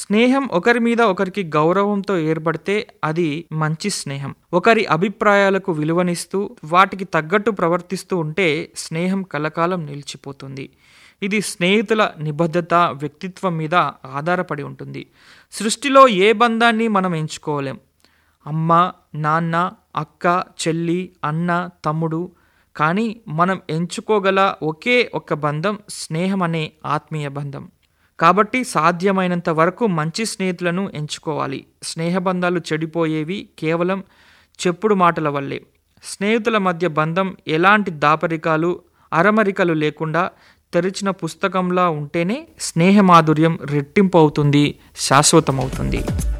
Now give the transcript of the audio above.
స్నేహం ఒకరి మీద ఒకరికి గౌరవంతో ఏర్పడితే అది మంచి స్నేహం ఒకరి అభిప్రాయాలకు విలువనిస్తూ వాటికి తగ్గట్టు ప్రవర్తిస్తూ ఉంటే స్నేహం కలకాలం నిలిచిపోతుంది ఇది స్నేహితుల నిబద్ధత వ్యక్తిత్వం మీద ఆధారపడి ఉంటుంది సృష్టిలో ఏ బంధాన్ని మనం ఎంచుకోలేం అమ్మ నాన్న అక్క చెల్లి అన్న తమ్ముడు కానీ మనం ఎంచుకోగల ఒకే ఒక బంధం స్నేహం అనే ఆత్మీయ బంధం కాబట్టి సాధ్యమైనంత వరకు మంచి స్నేహితులను ఎంచుకోవాలి స్నేహబంధాలు చెడిపోయేవి కేవలం చెప్పుడు మాటల వల్లే స్నేహితుల మధ్య బంధం ఎలాంటి దాపరికాలు అరమరికలు లేకుండా తెరిచిన పుస్తకంలా ఉంటేనే స్నేహ మాధుర్యం రెట్టింపు అవుతుంది శాశ్వతమవుతుంది